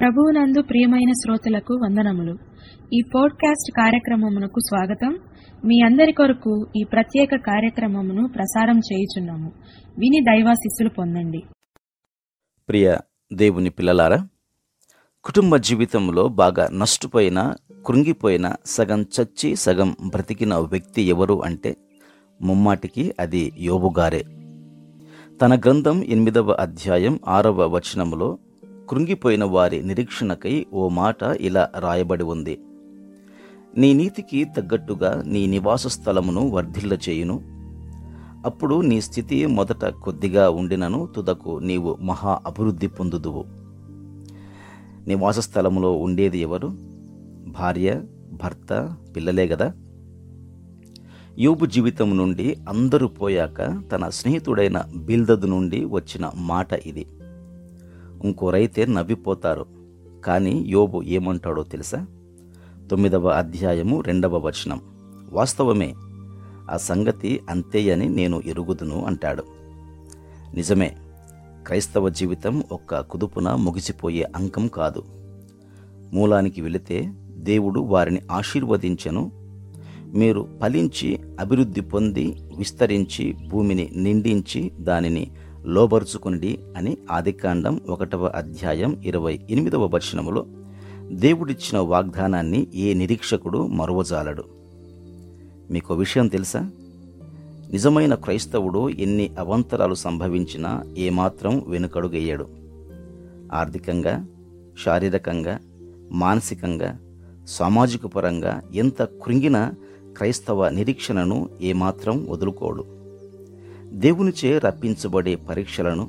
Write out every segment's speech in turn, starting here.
ప్రభువునందు ప్రియమైన శ్రోతలకు వందనములు ఈ పోడ్కాస్ట్ కార్యక్రమమునకు స్వాగతం మీ అందరి కొరకు ఈ ప్రత్యేక కార్యక్రమమును ప్రసారం చేయుచున్నాము విని దైవాశిస్సులు పొందండి ప్రియ దేవుని పిల్లలారా కుటుంబ జీవితంలో బాగా నష్టపోయిన కృంగిపోయిన సగం చచ్చి సగం బ్రతికిన వ్యక్తి ఎవరు అంటే ముమ్మాటికి అది యోబుగారే తన గ్రంథం ఎనిమిదవ అధ్యాయం ఆరవ వచనములో కృంగిపోయిన వారి నిరీక్షణకై ఓ మాట ఇలా రాయబడి ఉంది నీ నీతికి తగ్గట్టుగా నీ నివాస స్థలమును వర్ధిల్ల చేయును అప్పుడు నీ స్థితి మొదట కొద్దిగా ఉండినను తుదకు నీవు మహా అభివృద్ధి పొందుదువు నివాస స్థలములో ఉండేది ఎవరు భార్య భర్త పిల్లలే గదా యోబు జీవితం నుండి అందరూ పోయాక తన స్నేహితుడైన బిల్దదు నుండి వచ్చిన మాట ఇది ఇంకోరైతే నవ్విపోతారు కానీ యోబు ఏమంటాడో తెలుసా తొమ్మిదవ అధ్యాయము రెండవ వచనం వాస్తవమే ఆ సంగతి అంతే అని నేను ఎరుగుదును అంటాడు నిజమే క్రైస్తవ జీవితం ఒక్క కుదుపున ముగిసిపోయే అంకం కాదు మూలానికి వెళితే దేవుడు వారిని ఆశీర్వదించెను మీరు ఫలించి అభివృద్ధి పొంది విస్తరించి భూమిని నిండించి దానిని లోబరుచుకునిడి అని ఆదికాండం ఒకటవ అధ్యాయం ఇరవై ఎనిమిదవ వచనములో దేవుడిచ్చిన వాగ్దానాన్ని ఏ నిరీక్షకుడు మరువజాలడు మీకు విషయం తెలుసా నిజమైన క్రైస్తవుడు ఎన్ని అవంతరాలు సంభవించినా ఏమాత్రం వెనుకడుగేయడు ఆర్థికంగా శారీరకంగా మానసికంగా సామాజిక పరంగా ఎంత కృంగిన క్రైస్తవ నిరీక్షణను ఏమాత్రం వదులుకోడు దేవునిచే రప్పించబడే పరీక్షలను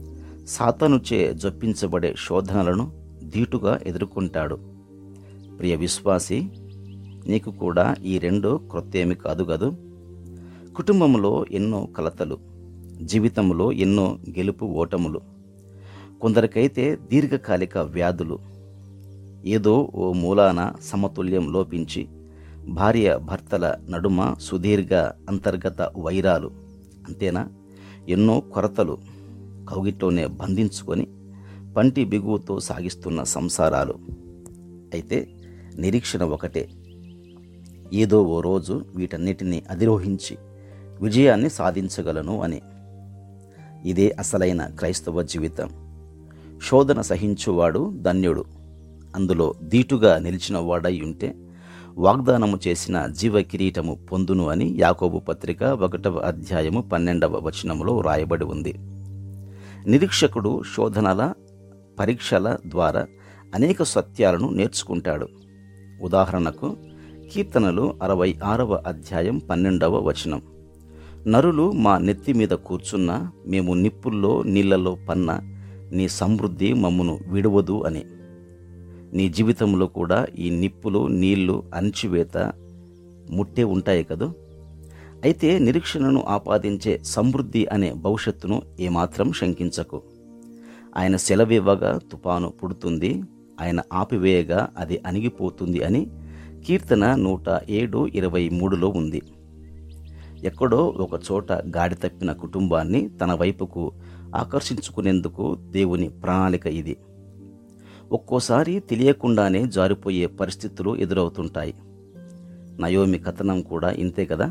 సాతానుచే జొప్పించబడే శోధనలను ధీటుగా ఎదుర్కొంటాడు ప్రియ విశ్వాసి నీకు కూడా ఈ రెండు క్రొత్తేమి కాదు గదు కుటుంబంలో ఎన్నో కలతలు జీవితంలో ఎన్నో గెలుపు ఓటములు కొందరికైతే దీర్ఘకాలిక వ్యాధులు ఏదో ఓ మూలాన సమతుల్యం లోపించి భార్య భర్తల నడుమ సుదీర్ఘ అంతర్గత వైరాలు అంతేనా ఎన్నో కొరతలు కౌగిట్లోనే బంధించుకొని పంటి బిగువుతో సాగిస్తున్న సంసారాలు అయితే నిరీక్షణ ఒకటే ఏదో ఓ రోజు వీటన్నిటినీ అధిరోహించి విజయాన్ని సాధించగలను అని ఇదే అసలైన క్రైస్తవ జీవితం శోధన సహించువాడు ధన్యుడు అందులో దీటుగా నిలిచిన వాడై ఉంటే వాగ్దానము చేసిన జీవ కిరీటము పొందును అని యాకోబు పత్రిక ఒకటవ అధ్యాయము పన్నెండవ వచనములో రాయబడి ఉంది నిరీక్షకుడు శోధనల పరీక్షల ద్వారా అనేక సత్యాలను నేర్చుకుంటాడు ఉదాహరణకు కీర్తనలు అరవై ఆరవ అధ్యాయం పన్నెండవ వచనం నరులు మా నెత్తి మీద కూర్చున్న మేము నిప్పుల్లో నీళ్లలో పన్న నీ సమృద్ధి మమ్మును విడవదు అని నీ జీవితంలో కూడా ఈ నిప్పులు నీళ్లు అణచివేత ముట్టే ఉంటాయి కదూ అయితే నిరీక్షణను ఆపాదించే సమృద్ధి అనే భవిష్యత్తును ఏమాత్రం శంకించకు ఆయన సెలవివ్వగా తుపాను పుడుతుంది ఆయన ఆపివేయగా అది అణిగిపోతుంది అని కీర్తన నూట ఏడు ఇరవై మూడులో ఉంది ఎక్కడో ఒక చోట గాడి తప్పిన కుటుంబాన్ని తన వైపుకు ఆకర్షించుకునేందుకు దేవుని ప్రణాళిక ఇది ఒక్కోసారి తెలియకుండానే జారిపోయే పరిస్థితులు ఎదురవుతుంటాయి నయోమి కథనం కూడా ఇంతే కదా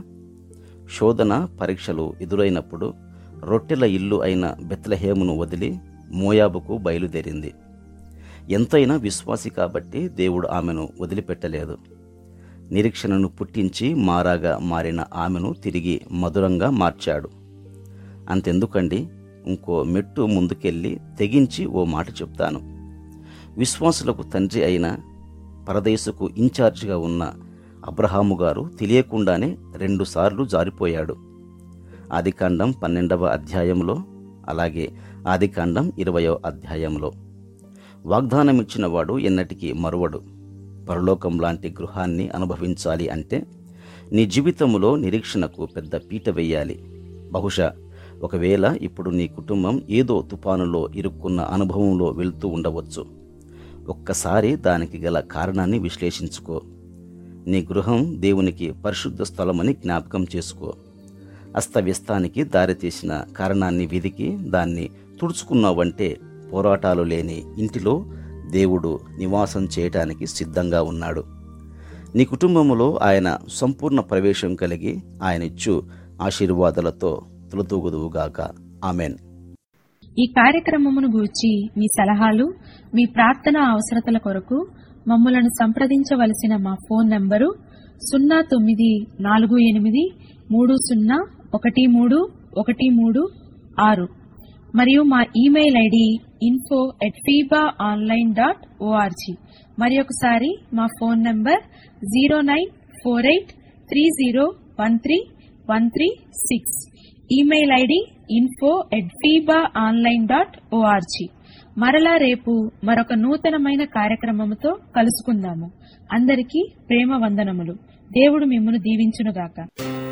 శోధన పరీక్షలు ఎదురైనప్పుడు రొట్టెల ఇల్లు అయిన బెత్లహేమును వదిలి మోయాబుకు బయలుదేరింది ఎంతైనా విశ్వాసి కాబట్టి దేవుడు ఆమెను వదిలిపెట్టలేదు నిరీక్షణను పుట్టించి మారాగా మారిన ఆమెను తిరిగి మధురంగా మార్చాడు అంతెందుకండి ఇంకో మెట్టు ముందుకెళ్ళి తెగించి ఓ మాట చెప్తాను విశ్వాసులకు తండ్రి అయిన పరదేశకు ఇన్ఛార్జిగా ఉన్న అబ్రహాము గారు తెలియకుండానే రెండుసార్లు జారిపోయాడు ఆదికాండం పన్నెండవ అధ్యాయంలో అలాగే ఆదికాండం ఇరవయో అధ్యాయంలో వాగ్దానమిచ్చిన వాడు ఎన్నటికీ మరువడు పరలోకం లాంటి గృహాన్ని అనుభవించాలి అంటే నీ జీవితంలో నిరీక్షణకు పెద్ద పీట వేయాలి బహుశా ఒకవేళ ఇప్పుడు నీ కుటుంబం ఏదో తుపానులో ఇరుక్కున్న అనుభవంలో వెళ్తూ ఉండవచ్చు ఒక్కసారి దానికి గల కారణాన్ని విశ్లేషించుకో నీ గృహం దేవునికి పరిశుద్ధ స్థలమని జ్ఞాపకం చేసుకో అస్తవ్యస్తానికి దారితీసిన కారణాన్ని వెదికి దాన్ని తుడుచుకున్నావంటే పోరాటాలు లేని ఇంటిలో దేవుడు నివాసం చేయటానికి సిద్ధంగా ఉన్నాడు నీ కుటుంబములో ఆయన సంపూర్ణ ప్రవేశం కలిగి ఆయన ఇచ్చు ఆశీర్వాదాలతో తులతూగుదువుగాక ఆమెన్ ఈ కార్యక్రమమును గూర్చి మీ సలహాలు మీ ప్రార్థన అవసరతల కొరకు మమ్మలను సంప్రదించవలసిన మా ఫోన్ నంబరు సున్నా తొమ్మిది నాలుగు ఎనిమిది మూడు సున్నా ఒకటి మూడు ఒకటి మూడు ఆరు మరియు మా email ID info at Feba online dot O R G మరి ఒకసారి మా phone number zero nine four eight three zero one three one three six email ID info at Feba online dot O R G మరలా రేపు మరొక నూతనమైన కార్యక్రమముతో కలుసుకుందాము అందరికీ ప్రేమ వందనములు దేవుడు మిమ్మను దీవించునుగాక